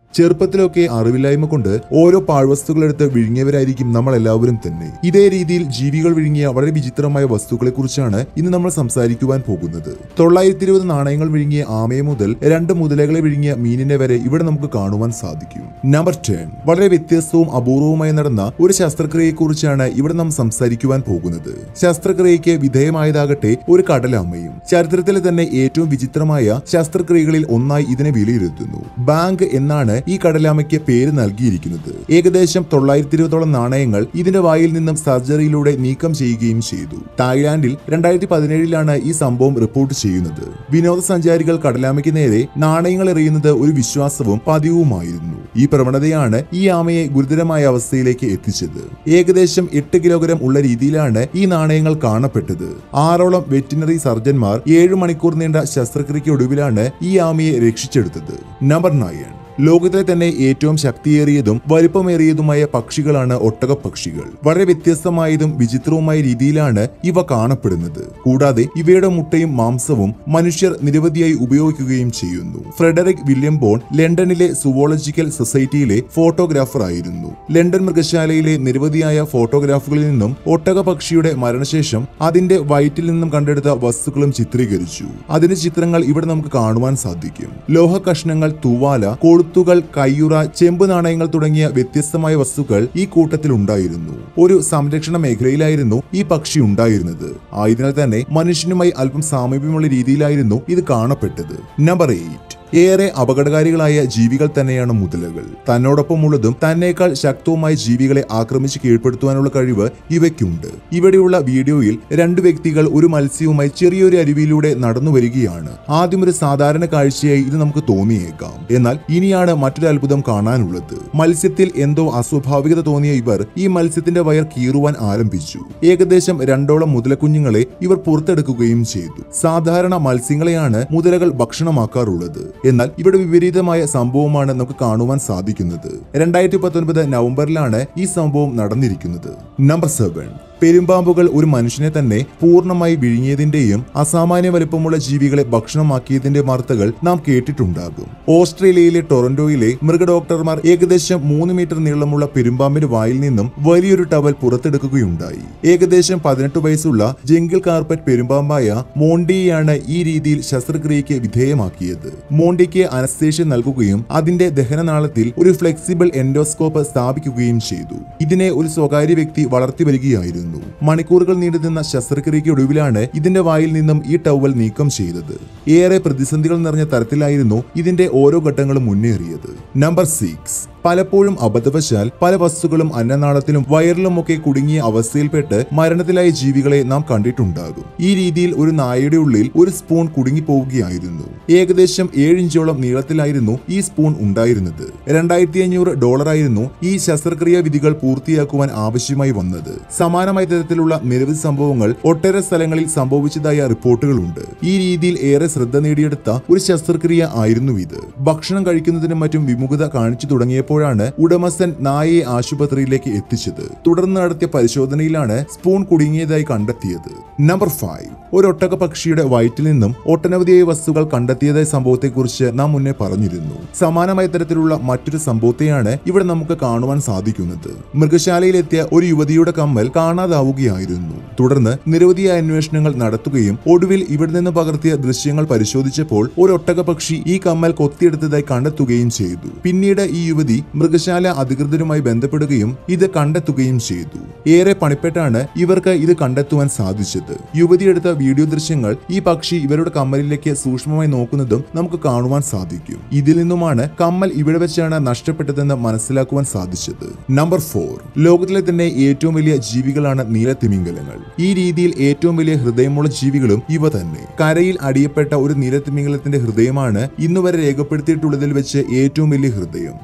ചെറുപ്പത്തിലൊക്കെ അറിവില്ലായ്മ കൊണ്ട് ഓരോ പാഴ്വസ്തുക്കളെടുത്ത് വിഴുങ്ങിയവരായിരിക്കും നമ്മൾ എല്ലാവരും തന്നെ ഇതേ രീതിയിൽ ജീവികൾ വിഴുങ്ങിയ വളരെ വിചിത്രമായ വസ്തുക്കളെ കുറിച്ചാണ് ഇന്ന് നമ്മൾ സംസാരിക്കുവാൻ പോകുന്നത് തൊള്ളായിരത്തി ഇരുപത് നാണയങ്ങൾ വിഴുങ്ങിയ ആമയെ മുതൽ രണ്ട് മുതലകളെ വിഴുങ്ങിയ മീനിനെ വരെ ഇവിടെ നമുക്ക് കാണുവാൻ സാധിക്കും നമ്പർ ടെൻ വളരെ വ്യത്യസ്തവും അപൂർവവുമായി നടന്ന ഒരു ശസ്ത്രക്രിയയെ കുറിച്ചാണ് ഇവിടെ നാം സംസാരിക്കുവാൻ പോകുന്നത് ശസ്ത്രക്രിയയ്ക്ക് വിധേയമായതാകട്ടെ ഒരു കടലാമയും ചരിത്രത്തിലെ തന്നെ ഏറ്റവും വിചിത്രമായ ശസ്ത്രക്രിയകളിൽ ഒന്നായി ഇതിനെ വിലയിരുത്തുന്നു ബാങ്ക് എന്നാണ് ഈ കടലാമയ്ക്ക് പേര് നൽകിയിരിക്കുന്നത് ഏകദേശം തൊള്ളായിരത്തി ഇരുപതോളം നാണയങ്ങൾ ഇതിന്റെ വായിൽ നിന്നും സർജറിയിലൂടെ നീക്കം ചെയ്യുകയും ചെയ്തു തായ്ലാന്റിൽ രണ്ടായിരത്തി പതിനേഴിലാണ് ഈ സംഭവം റിപ്പോർട്ട് ചെയ്യുന്നത് വിനോദസഞ്ചാരികൾ കടലാമയ്ക്ക് നേരെ നാണയങ്ങൾ എറിയുന്നത് ഒരു വിശ്വാസവും പതിവുമായിരുന്നു ഈ പ്രവണതയാണ് ഈ ആമയെ ഗുരുതരമായ അവസ്ഥയിലേക്ക് എത്തിച്ചത് ഏകദേശം എട്ട് കിലോഗ്രാം ഉള്ള രീതിയിലാണ് ഈ നാണയങ്ങൾ കാണപ്പെട്ടത് ആറോളം വെറ്റിനറി സർജന്മാർ ഏഴു മണിക്കൂർ നീണ്ട ശസ്ത്രക്രിയയ്ക്കൊടുവിലാണ് ഈ ആമയെ രക്ഷിച്ചെടുത്തത് നമ്പർ നയൻ ലോകത്തിലെ തന്നെ ഏറ്റവും ശക്തിയേറിയതും വലിപ്പമേറിയതുമായ പക്ഷികളാണ് ഒട്ടകപ്പക്ഷികൾ വളരെ വ്യത്യസ്തമായതും വിചിത്രവുമായ രീതിയിലാണ് ഇവ കാണപ്പെടുന്നത് കൂടാതെ ഇവയുടെ മുട്ടയും മാംസവും മനുഷ്യർ നിരവധിയായി ഉപയോഗിക്കുകയും ചെയ്യുന്നു ഫ്രെഡറിക് വില്യം ബോൺ ലണ്ടനിലെ സുവോളജിക്കൽ സൊസൈറ്റിയിലെ ഫോട്ടോഗ്രാഫർ ആയിരുന്നു ലണ്ടൻ മൃഗശാലയിലെ നിരവധിയായ ഫോട്ടോഗ്രാഫുകളിൽ നിന്നും ഒട്ടകപക്ഷിയുടെ മരണശേഷം അതിന്റെ വയറ്റിൽ നിന്നും കണ്ടെടുത്ത വസ്തുക്കളും ചിത്രീകരിച്ചു അതിന്റെ ചിത്രങ്ങൾ ഇവിടെ നമുക്ക് കാണുവാൻ സാധിക്കും ലോഹ കഷ്ണങ്ങൾ തൂവാല കൊളുത്തുകൾ കയ്യുറ ചെമ്പ് നാണയങ്ങൾ തുടങ്ങിയ വ്യത്യസ്തമായ വസ്തുക്കൾ ഈ കൂട്ടത്തിൽ ഉണ്ടായിരുന്നു ഒരു സംരക്ഷണ മേഖലയിലായിരുന്നു ഈ പക്ഷി ഉണ്ടായിരുന്നത് ആയതിനാൽ തന്നെ മനുഷ്യനുമായി അല്പം സാമീപ്യമുള്ള രീതിയിലായിരുന്നു ഇത് കാണപ്പെട്ടത് നമ്പർ എയ്റ്റ് ഏറെ അപകടകാരികളായ ജീവികൾ തന്നെയാണ് മുതലകൾ തന്നോടൊപ്പമുള്ളതും തന്നേക്കാൾ ശക്തവുമായ ജീവികളെ ആക്രമിച്ച് കീഴ്പ്പെടുത്തുവാനുള്ള കഴിവ് ഇവയ്ക്കുണ്ട് ഇവിടെയുള്ള വീഡിയോയിൽ രണ്ട് വ്യക്തികൾ ഒരു മത്സ്യവുമായി ചെറിയൊരു അരുവിയിലൂടെ നടന്നു വരികയാണ് ആദ്യം ഒരു സാധാരണ കാഴ്ചയായി ഇത് നമുക്ക് തോന്നിയേക്കാം എന്നാൽ ഇനിയാണ് മറ്റൊരു അത്ഭുതം കാണാനുള്ളത് മത്സ്യത്തിൽ എന്തോ അസ്വാഭാവികത തോന്നിയ ഇവർ ഈ മത്സ്യത്തിന്റെ വയർ കീറുവാൻ ആരംഭിച്ചു ഏകദേശം രണ്ടോളം മുതലക്കുഞ്ഞുങ്ങളെ ഇവർ പുറത്തെടുക്കുകയും ചെയ്തു സാധാരണ മത്സ്യങ്ങളെയാണ് മുതലകൾ ഭക്ഷണമാക്കാറുള്ളത് എന്നാൽ ഇവിടെ വിപരീതമായ സംഭവമാണ് നമുക്ക് കാണുവാൻ സാധിക്കുന്നത് രണ്ടായിരത്തി പത്തൊൻപത് നവംബറിലാണ് ഈ സംഭവം നടന്നിരിക്കുന്നത് നമ്പർ സെവൻ പെരുമ്പാമ്പുകൾ ഒരു മനുഷ്യനെ തന്നെ പൂർണ്ണമായി വിഴുങ്ങിയതിന്റെയും അസാമാന്യ വലുപ്പമുള്ള ജീവികളെ ഭക്ഷണമാക്കിയതിന്റെ വാർത്തകൾ നാം കേട്ടിട്ടുണ്ടാകും ഓസ്ട്രേലിയയിലെ ടൊറന്റോയിലെ മൃഗഡോക്ടർമാർ ഏകദേശം മൂന്ന് മീറ്റർ നീളമുള്ള പെരുമ്പാമ്പിന്റെ വായിൽ നിന്നും വലിയൊരു ടവൽ പുറത്തെടുക്കുകയുണ്ടായി ഏകദേശം പതിനെട്ട് വയസ്സുള്ള ജംഗിൾ കാർപ്പറ്റ് പെരുമ്പാമ്പായ മോണ്ടിയെയാണ് ഈ രീതിയിൽ ശസ്ത്രക്രിയയ്ക്ക് വിധേയമാക്കിയത് മോണ്ടിക്ക് അനസ്തേഷ്യ നൽകുകയും അതിന്റെ ദഹനനാളത്തിൽ ഒരു ഫ്ലെക്സിബിൾ എൻഡോസ്കോപ്പ് സ്ഥാപിക്കുകയും ചെയ്തു ഇതിനെ ഒരു സ്വകാര്യ വ്യക്തി വളർത്തി വരികയായിരുന്നു മണിക്കൂറുകൾ നീണ്ടുനിന്ന ശസ്ത്രക്രിയയ്ക്കൊടുവിലാണ് ഇതിന്റെ വായിൽ നിന്നും ഈ ടവൽ നീക്കം ചെയ്തത് ഏറെ പ്രതിസന്ധികൾ നിറഞ്ഞ തരത്തിലായിരുന്നു ഇതിന്റെ ഓരോ ഘട്ടങ്ങളും മുന്നേറിയത് നമ്പർ സിക്സ് പലപ്പോഴും അബദ്ധവശാൽ പല വസ്തുക്കളും അന്നനാളത്തിലും വയറിലുമൊക്കെ കുടുങ്ങിയ അവസ്ഥയിൽപ്പെട്ട് മരണത്തിലായ ജീവികളെ നാം കണ്ടിട്ടുണ്ടാകും ഈ രീതിയിൽ ഒരു നായയുടെ ഉള്ളിൽ ഒരു സ്പൂൺ കുടുങ്ങിപ്പോവുകയായിരുന്നു ഏകദേശം ഏഴിഞ്ചോളം നീളത്തിലായിരുന്നു ഈ സ്പൂൺ ഉണ്ടായിരുന്നത് രണ്ടായിരത്തി അഞ്ഞൂറ് ഡോളറായിരുന്നു ഈ ശസ്ത്രക്രിയ വിധികൾ പൂർത്തിയാക്കുവാൻ ആവശ്യമായി വന്നത് സമാനമായ തരത്തിലുള്ള നിരവധി സംഭവങ്ങൾ ഒട്ടേറെ സ്ഥലങ്ങളിൽ സംഭവിച്ചതായ റിപ്പോർട്ടുകളുണ്ട് ഈ രീതിയിൽ ഏറെ ശ്രദ്ധ നേടിയെടുത്ത ഒരു ശസ്ത്രക്രിയ ആയിരുന്നു ഇത് ഭക്ഷണം കഴിക്കുന്നതിനും മറ്റും വിമുഖത കാണിച്ചു തുടങ്ങിയപ്പോഴാണ് ഉടമസ്ഥൻ നായയെ ആശുപത്രിയിലേക്ക് എത്തിച്ചത് തുടർന്ന് നടത്തിയ പരിശോധനയിലാണ് സ്പൂൺ കുടുങ്ങിയതായി കണ്ടെത്തിയത് നമ്പർ ഫൈവ് ഒരു ഒട്ടക പക്ഷിയുടെ വയറ്റിൽ നിന്നും ഒട്ടനവധിയായ വസ്തുക്കൾ കണ്ടെത്തിയതായ സംഭവത്തെക്കുറിച്ച് നാം മുന്നേ പറഞ്ഞിരുന്നു സമാനമായ തരത്തിലുള്ള മറ്റൊരു സംഭവത്തെയാണ് ഇവിടെ നമുക്ക് കാണുവാൻ സാധിക്കുന്നത് മൃഗശാലയിലെത്തിയ ഒരു യുവതിയുടെ കമ്മൽ കാണാതാവുകയായിരുന്നു തുടർന്ന് നിരവധിയായ അന്വേഷണങ്ങൾ നടത്തുകയും ഒടുവിൽ ഇവിടെ നിന്ന് പകർത്തിയ ദൃശ്യങ്ങൾ പരിശോധിച്ചപ്പോൾ ഒരു ഒട്ടക പക്ഷി ഈ കമ്മൽ കൊത്തിയെടുത്തതായി കണ്ടെത്തുകയും ചെയ്തു പിന്നീട് ഈ യുവതി മൃഗശാല അധികൃതരുമായി ബന്ധപ്പെടുകയും ഇത് കണ്ടെത്തുകയും ചെയ്തു ഏറെ പണിപ്പെട്ടാണ് ഇവർക്ക് ഇത് കണ്ടെത്തുവാൻ സാധിച്ചത് യുവതി എടുത്ത വീഡിയോ ദൃശ്യങ്ങൾ ഈ പക്ഷി ഇവരുടെ കമ്മലിലേക്ക് സൂക്ഷ്മമായി നോക്കുന്നതും നമുക്ക് കാണുവാൻ സാധിക്കും ഇതിൽ നിന്നുമാണ് കമ്മൽ ഇവിടെ വെച്ചാണ് നഷ്ടപ്പെട്ടതെന്ന് മനസ്സിലാക്കുവാൻ സാധിച്ചത് നമ്പർ ഫോർ ലോകത്തിലെ തന്നെ ഏറ്റവും വലിയ ജീവികളാണ് നീലത്തിമിംഗലങ്ങൾ ഈ രീതിയിൽ ഏറ്റവും വലിയ ഹൃദയമുള്ള ജീവികളും ഇവ തന്നെ കരയിൽ അടിയപ്പെട്ട ഒരു നീലത്തിമിംഗലത്തിന്റെ ഹൃദയമാണ് ഇന്നുവരെ രേഖപ്പെടുത്തിയിട്ടുള്ളതിൽ വെച്ച് ഏറ്റവും വലിയ ഹൃദയം ഇത് ക്യാൻസർ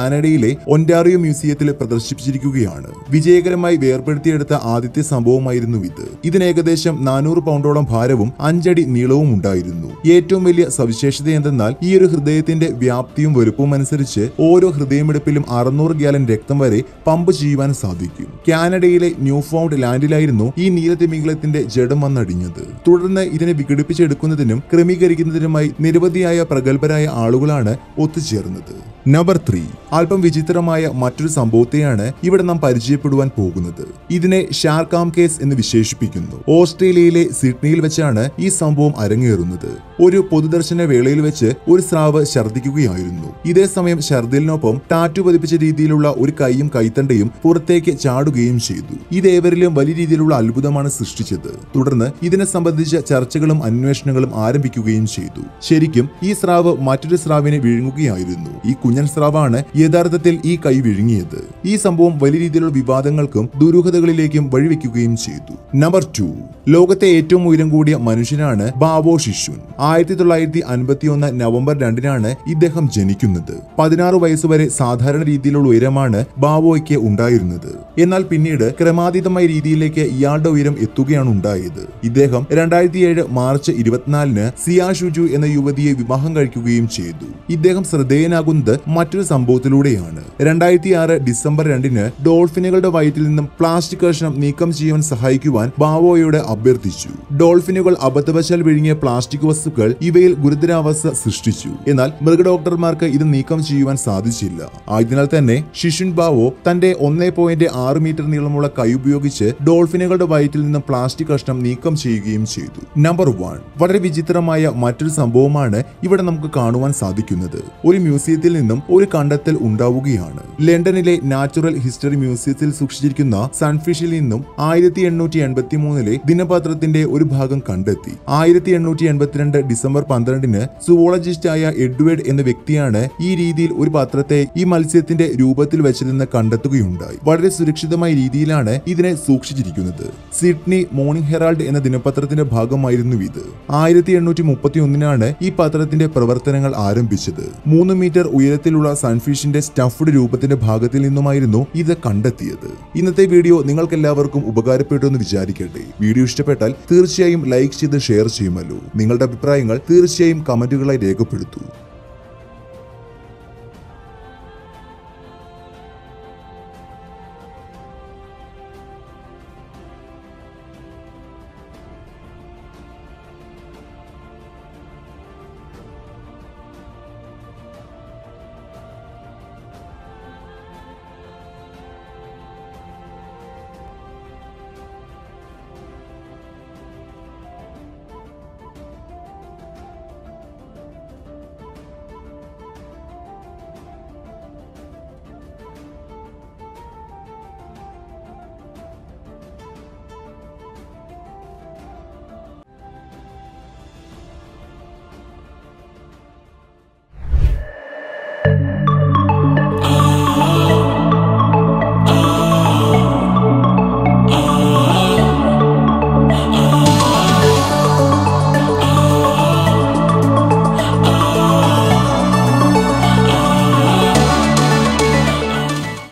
കാനഡയിലെ ഒൻറ്റാറിയോ മ്യൂസിയത്തിൽ പ്രദർശിപ്പിച്ചിരിക്കുകയാണ് വിജയകരമായി വേർപെടുത്തിയെടുത്ത ആദ്യത്തെ സംഭവമായിരുന്നു ഇത് ഇതിന് ഏകദേശം നാനൂറ് പൗണ്ടോളം ഭാരവും അഞ്ചടി നീളവും ഉണ്ടായിരുന്നു ഏറ്റവും വലിയ സവിശേഷത എന്തെന്നാൽ ഈ ഒരു ഹൃദയത്തിന്റെ വ്യാപ്തിയും വലുപ്പവും അനുസരിച്ച് ഓരോ ഹൃദയമിടിപ്പിലും അറുന്നൂറ് ഗ്യാലൻ രക്തം വരെ പമ്പ് ചെയ്യുവാൻ സാധിക്കും കാനഡയിലെ ന്യൂ ഫൗണ്ട് ലാൻഡിലായിരുന്നു ഈ നീലത്തിമിംഗലത്തിന്റെ ജഡം വന്നടിഞ്ഞത് തുടർന്ന് ഇതിനെ വിഘടിപ്പിച്ചെടുക്കുന്നതിനും ക്രമീകരിക്കുന്നതിനുമായി നിരവധിയായ പ്രഗത്ഭരായ ആളുകളാണ് ഒത്തുചേർന്നത് നമ്പർ ത്രീ അല്പം വിചിത്രമായ മറ്റൊരു സംഭവത്തെയാണ് ഇവിടെ നാം പരിചയപ്പെടുവാൻ പോകുന്നത് ഇതിനെ ഷാർക്കാം കേസ് എന്ന് വിശേഷിപ്പിക്കുന്നു ഓസ്ട്രേലിയയിലെ സിഡ്നിയിൽ വെച്ചാണ് ഈ സംഭവം അരങ്ങേറുന്നത് ഒരു പൊതുദർശന വേളയിൽ വെച്ച് ഒരു സ്രാവ് ഛർദ്ദിക്കുകയായിരുന്നു ഇതേ സമയം ഛർദിലിനൊപ്പം ടാറ്റു പതിപ്പിച്ച രീതിയിലുള്ള ഒരു കൈയും കൈത്തണ്ടയും പുറത്തേക്ക് ചാടുകയും ചെയ്തു ഇതേവരിലും വലിയ രീതിയിലുള്ള അത്ഭുതമാണ് സൃഷ്ടിച്ചത് തുടർന്ന് ഇതിനെ സംബന്ധിച്ച ചർച്ചകളും അന്വേഷണങ്ങളും ആരംഭിക്കുകയും ചെയ്തു ശരിക്കും ഈ സ്രാവ് മറ്റൊരു സ്രാവിനെ വിഴുങ്ങുകയായിരുന്നു ഈ കുഞ്ഞൻ സ്രാവാണ് യഥാർത്ഥത്തിൽ ഈ കൈ വിഴുങ്ങിയത് ഈ സംഭവം വലിയ രീതിയിലുള്ള വിവാദങ്ങൾക്കും ദുരൂഹതകളിലേക്കും വഴിവെക്കുകയും ചെയ്തു നമ്പർ ടു ലോകത്തെ ഏറ്റവും ഉയരം കൂടിയ മനുഷ്യനാണ് ബാബോ ശിശുൻ ആയിരത്തി തൊള്ളായിരത്തി അൻപത്തി ഒന്ന് നവംബർ രണ്ടിനാണ് ഇദ്ദേഹം ജനിക്കുന്നത് പതിനാറ് വയസ്സുവരെ സാധാരണ രീതിയിലുള്ള ഉയരമാണ് ബാബോയ്ക്ക് ഉണ്ടായിരുന്നത് എന്നാൽ പിന്നീട് ക്രമാതീതമായ രീതിയിലേക്ക് ഇയാളുടെ ഉയരം എത്തുകയാണ് ഉണ്ടായത് ഇദ്ദേഹം രണ്ടായിരത്തി ഏഴ് മാർച്ച് ഇരുപത്തിനാലിന് സിയാ ഷുജു എന്ന യുവതിയെ വിവാഹം കഴിക്കുകയും ചെയ്തു ഇദ്ദേഹം ശ്രദ്ധേയനാകുന്നത് മറ്റൊരു സംഭവത്തിലൂടെയാണ് രണ്ടായിരത്തി ആറ് ഡിസംബർ രണ്ടിന് ഡോൾഫിനുകളുടെ വയറ്റിൽ നിന്നും പ്ലാസ്റ്റിക് കഷ്ണം നീക്കം ചെയ്യാൻ സഹായിക്കുവാൻ ബാവോയോട് അഭ്യർത്ഥിച്ചു ഡോൾഫിനുകൾ അബദ്ധവശാൽ വിഴുങ്ങിയ പ്ലാസ്റ്റിക് വസ്തുക്കൾ ഇവയിൽ ഗുരുതരാവസ്ഥ സൃഷ്ടിച്ചു എന്നാൽ മൃഗഡോക്ടർമാർക്ക് ഇത് നീക്കം ചെയ്യുവാൻ സാധിച്ചില്ല ആയതിനാൽ തന്നെ ഷിഷുൻ ബാവോ തന്റെ ഒന്നേ പോയിന്റ് ആറ് മീറ്റർ നീളമുള്ള കൈ ഉപയോഗിച്ച് ഡോൾഫിനുകളുടെ വയറ്റിൽ നിന്നും പ്ലാസ്റ്റിക് കഷ്ണം നീക്കം ചെയ്യുകയും ചെയ്തു നമ്പർ വൺ വളരെ വിചിത്രമായ മറ്റൊരു സംഭവമാണ് ഇവിടെ നമുക്ക് കാണുവാൻ സാധിക്കുന്നത് ഒരു മ്യൂസിയത്തിൽ നിന്നും ഒരു കണ്ടെത്തൽ ഉണ്ടാവുകയാണ് ലണ്ടനിലെ നാച്ചുറൽ ഹിസ്റ്ററി മ്യൂസിയത്തിൽ സൂക്ഷിച്ചിരിക്കുന്ന സൺഫിഷിൽ നിന്നും ആയിരത്തി എണ്ണൂറ്റി എൺപത്തി മൂന്നിലെ ദിനപത്രത്തിന്റെ ഒരു ഭാഗം കണ്ടെത്തി ആയിരത്തി എണ്ണൂറ്റി എൺപത്തിരണ്ട് ഡിസംബർ പന്ത്രണ്ടിന് സുവോളജിസ്റ്റായ എഡ്വേർഡ് എന്ന വ്യക്തിയാണ് ഈ രീതിയിൽ ഒരു പത്രത്തെ ഈ മത്സ്യത്തിന്റെ രൂപത്തിൽ വെച്ചതെന്ന് കണ്ടെത്തുകയുണ്ടായി വളരെ സുരക്ഷിതമായ രീതിയിലാണ് ഇതിനെ സൂക്ഷിച്ചിരിക്കുന്നത് സിഡ്നി മോർണിംഗ് ഹെറാൾഡ് എന്ന ദിനപത്രത്തിന്റെ ഭാഗമായിരുന്നു ഇത് ആയിരത്തി എണ്ണൂറ്റി മുപ്പത്തി ഒന്നിനാണ് ഈ പത്രത്തിന്റെ പ്രവർത്തനങ്ങൾ ആരംഭിച്ചത് മൂന്ന് മീറ്റർ ഉയരത്തിലുള്ള സൺഫിഷിന്റെ സ്റ്റഫ്ഡ് രൂപത്തിന്റെ ഭാഗത്തിൽ നിന്നുമായിരുന്നു ഇത് കണ്ടെത്തിയത് ഇന്നത്തെ വീഡിയോ നിങ്ങൾക്കെല്ലാവർക്കും ഉപകാരപ്പെട്ടു എന്ന് വിചാരിക്കട്ടെ വീഡിയോ ഇഷ്ടപ്പെട്ടാൽ തീർച്ചയായും ലൈക്ക് ചെയ്ത് ഷെയർ ചെയ്യുമല്ലോ നിങ്ങളുടെ അഭിപ്രായങ്ങൾ തീർച്ചയായും കമന്റുകളായി രേഖപ്പെടുത്തൂ